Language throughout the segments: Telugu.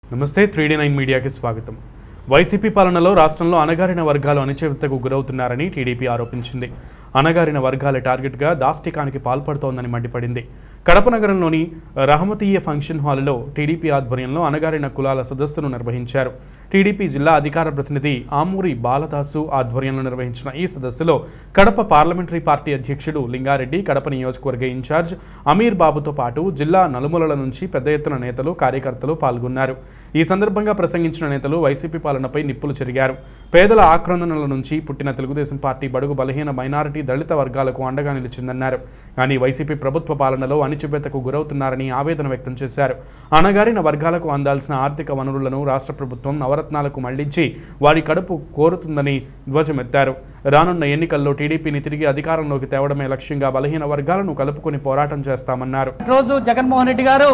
నమస్తే త్రీ నైన్ మీడియాకి స్వాగతం వైసీపీ పాలనలో రాష్ట్రంలో అణగారిన వర్గాలు అణచివేతకు గురవుతున్నారని టీడీపీ ఆరోపించింది అణగారిన వర్గాల టార్గెట్గా దాష్టికానికి పాల్పడుతోందని మండిపడింది కడప నగరంలోని రహమతీయ ఫంక్షన్ హాలులో టీడీపీ ఆధ్వర్యంలో అణగారిన కులాల సదస్సును నిర్వహించారు టీడీపీ జిల్లా అధికార ప్రతినిధి ఆమూరి బాలదాసు ఆధ్వర్యంలో నిర్వహించిన ఈ సదస్సులో కడప పార్లమెంటరీ పార్టీ అధ్యక్షుడు లింగారెడ్డి కడప నియోజకవర్గ ఇన్ఛార్జ్ అమీర్ బాబుతో పాటు జిల్లా నలుమూలల నుంచి పెద్ద ఎత్తున నేతలు కార్యకర్తలు పాల్గొన్నారు ఈ సందర్భంగా ప్రసంగించిన నేతలు వైసీపీ పాలనపై నిప్పులు చెరిగారు పేదల ఆక్రందనల నుంచి పుట్టిన తెలుగుదేశం పార్టీ బడుగు బలహీన మైనారిటీ దళిత వర్గాలకు అండగా నిలిచిందన్నారు కానీ వైసీపీ ప్రభుత్వ పాలనలో అణిచివేతకు గురవుతున్నారని ఆవేదన వ్యక్తం చేశారు అణగారిన వర్గాలకు అందాల్సిన ఆర్థిక వనరులను రాష్ట్ర ప్రభుత్వం నవరత్నాలకు మళ్లించి వారి కడుపు కోరుతుందని ధ్వజమెత్తారు రానున్న ఎన్నికల్లో టీడీపీని తిరిగి అధికారంలోకి తేవడమే లక్ష్యంగా బలహీన వర్గాలను కలుపుకొని పోరాటం చేస్తామన్నారు రోజు జగన్మోహన్ రెడ్డి గారు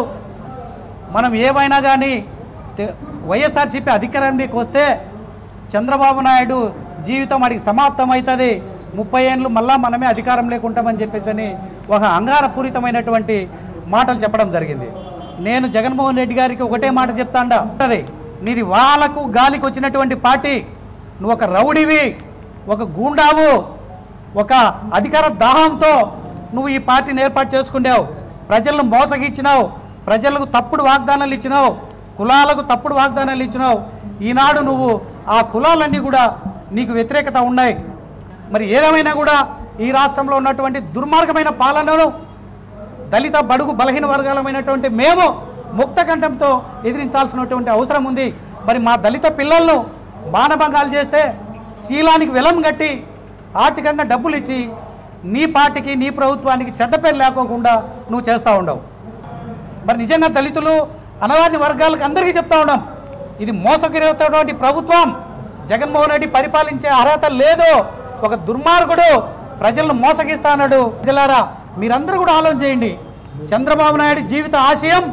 మనం ఏమైనా కానీ తె- వైఎస్ఆర్సీపీ అధికారానికి వస్తే చంద్రబాబు నాయుడు జీవితం వాడికి సమాప్తం అవుతుంది ముప్పై ఏళ్ళు మళ్ళా మనమే అధికారం లేకుంటామని చెప్పేసి అని ఒక అంగారపూరితమైనటువంటి మాటలు చెప్పడం జరిగింది నేను జగన్మోహన్ రెడ్డి గారికి ఒకటే మాట చెప్తాండా అది నీది వాళ్ళకు గాలికి వచ్చినటువంటి పార్టీ నువ్వు ఒక రౌడీవి ఒక గూండావు ఒక అధికార దాహంతో నువ్వు ఈ పార్టీని ఏర్పాటు చేసుకున్నావు ప్రజలను మోసగిచ్చినావు ప్రజలకు తప్పుడు వాగ్దానాలు ఇచ్చినావు కులాలకు తప్పుడు వాగ్దానాలు ఇచ్చినావు ఈనాడు నువ్వు ఆ కులాలన్నీ కూడా నీకు వ్యతిరేకత ఉన్నాయి మరి ఏదేమైనా కూడా ఈ రాష్ట్రంలో ఉన్నటువంటి దుర్మార్గమైన పాలనను దళిత బడుగు బలహీన వర్గాలమైనటువంటి మేము ముక్త కంఠంతో ఎదిరించాల్సినటువంటి అవసరం ఉంది మరి మా దళిత పిల్లలను మానభంగాలు చేస్తే శీలానికి వెలం కట్టి ఆర్థికంగా డబ్బులు ఇచ్చి నీ పార్టీకి నీ ప్రభుత్వానికి చెడ్డ పేరు లేకోకుండా నువ్వు చేస్తూ ఉండవు మరి నిజంగా దళితులు అనవారిని వర్గాలకు అందరికీ చెప్తా ఉన్నాం ఇది మోసగిరేటువంటి ప్రభుత్వం జగన్మోహన్ రెడ్డి పరిపాలించే అర్హత లేదు ఒక దుర్మార్గుడు ప్రజలను మోసగిస్తానడు ప్రజలారా మీరందరూ కూడా ఆలోచన చేయండి చంద్రబాబు నాయుడు జీవిత ఆశయం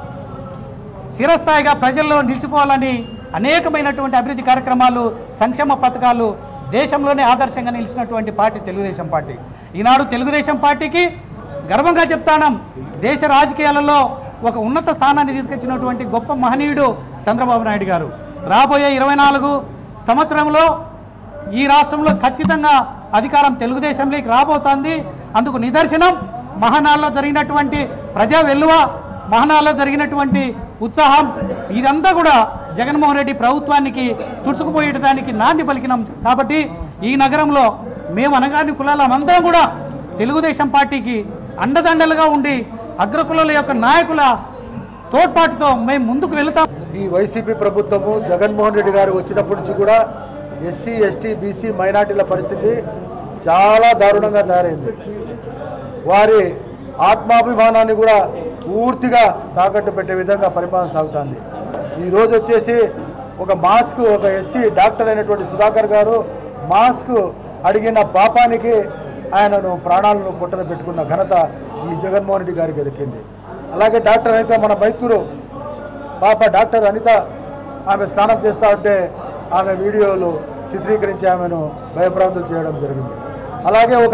చిరస్థాయిగా ప్రజల్లో నిలిచిపోవాలని అనేకమైనటువంటి అభివృద్ధి కార్యక్రమాలు సంక్షేమ పథకాలు దేశంలోనే ఆదర్శంగా నిలిచినటువంటి పార్టీ తెలుగుదేశం పార్టీ ఈనాడు తెలుగుదేశం పార్టీకి గర్వంగా చెప్తానం దేశ రాజకీయాలలో ఒక ఉన్నత స్థానాన్ని తీసుకొచ్చినటువంటి గొప్ప మహనీయుడు చంద్రబాబు నాయుడు గారు రాబోయే ఇరవై నాలుగు సంవత్సరంలో ఈ రాష్ట్రంలో ఖచ్చితంగా అధికారం తెలుగుదేశంలోకి రాబోతోంది అందుకు నిదర్శనం మహానాల్లో జరిగినటువంటి ప్రజా వెల్లువ మహానాల్లో జరిగినటువంటి ఉత్సాహం ఇదంతా కూడా జగన్మోహన్ రెడ్డి ప్రభుత్వానికి తుడుచుకుపోయేటానికి నాంది పలికినాం కాబట్టి ఈ నగరంలో మేము అనగాని కులాలమందరం కూడా తెలుగుదేశం పార్టీకి అండదండలుగా ఉండి అగ్రకులాల యొక్క నాయకుల తోడ్పాటుతో మేము ముందుకు వెళుతాం ఈ వైసీపీ ప్రభుత్వము జగన్మోహన్ రెడ్డి గారు వచ్చినప్పటి నుంచి కూడా ఎస్సీ ఎస్టీ బీసీ మైనార్టీల పరిస్థితి చాలా దారుణంగా తయారైంది వారి ఆత్మాభిమానాన్ని కూడా పూర్తిగా తాకట్టు పెట్టే విధంగా పరిపాలన సాగుతుంది ఈరోజు వచ్చేసి ఒక మాస్క్ ఒక ఎస్సీ డాక్టర్ అయినటువంటి సుధాకర్ గారు మాస్క్ అడిగిన పాపానికి ఆయనను ప్రాణాలను పుట్టన పెట్టుకున్న ఘనత ఈ జగన్మోహన్ రెడ్డి గారికి దక్కింది అలాగే డాక్టర్ అయితే మన మైత్రులు పాప డాక్టర్ అనిత ఆమె స్నానం చేస్తూ ఉంటే ఆమె వీడియోలు చిత్రీకరించి ఆమెను భయభ్రాంతులు చేయడం జరిగింది అలాగే ఒక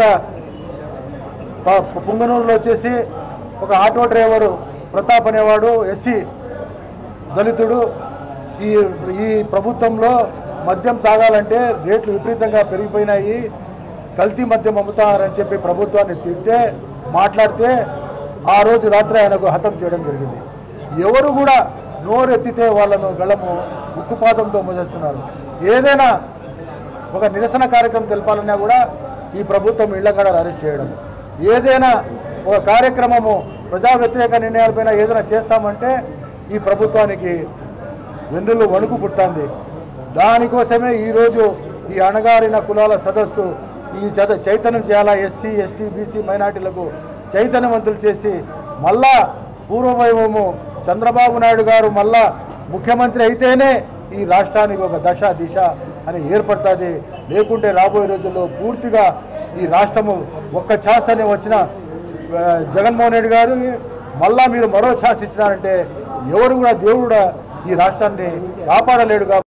ప- పుంగనూరులో వచ్చేసి ఒక ఆటో డ్రైవరు ప్రతాప్ అనేవాడు ఎస్సీ దళితుడు ఈ ఈ ప్రభుత్వంలో మద్యం తాగాలంటే రేట్లు విపరీతంగా పెరిగిపోయినాయి కల్తీ మద్యం అమ్ముతారని చెప్పి ప్రభుత్వాన్ని తిట్టే మాట్లాడితే ఆ రోజు రాత్రి ఆయనకు హతం చేయడం జరిగింది ఎవరు కూడా నోరెత్తితే వాళ్ళను గళము ఉక్కుపాతంతో మోసేస్తున్నారు ఏదైనా ఒక నిరసన కార్యక్రమం తెలపాలన్నా కూడా ఈ ప్రభుత్వం ఇళ్లగడలు అరెస్ట్ చేయడం ఏదైనా ఒక కార్యక్రమము ప్రజా వ్యతిరేక నిర్ణయాలపైన ఏదైనా చేస్తామంటే ఈ ప్రభుత్వానికి వెన్నులు వణుకు పుట్టింది దానికోసమే ఈరోజు ఈ అణగారిన కులాల సదస్సు ఈ చద చైతన్యం చేయాలా ఎస్సీ ఎస్టీ బీసీ మైనార్టీలకు చైతన్యవంతులు చేసి మళ్ళా పూర్వవైభవము చంద్రబాబు నాయుడు గారు మళ్ళా ముఖ్యమంత్రి అయితేనే ఈ రాష్ట్రానికి ఒక దశ దిశ అని ఏర్పడుతుంది లేకుంటే రాబోయే రోజుల్లో పూర్తిగా ఈ రాష్ట్రము ఒక్క ఛాన్స్ అని వచ్చిన ఆ, జగన్మోహన్ రెడ్డి గారు మళ్ళా మీరు మరో ఛాన్స్ ఇచ్చినారంటే ఎవరు కూడా దేవుడు కూడా ఈ రాష్ట్రాన్ని కాపాడలేడు కాబట్టి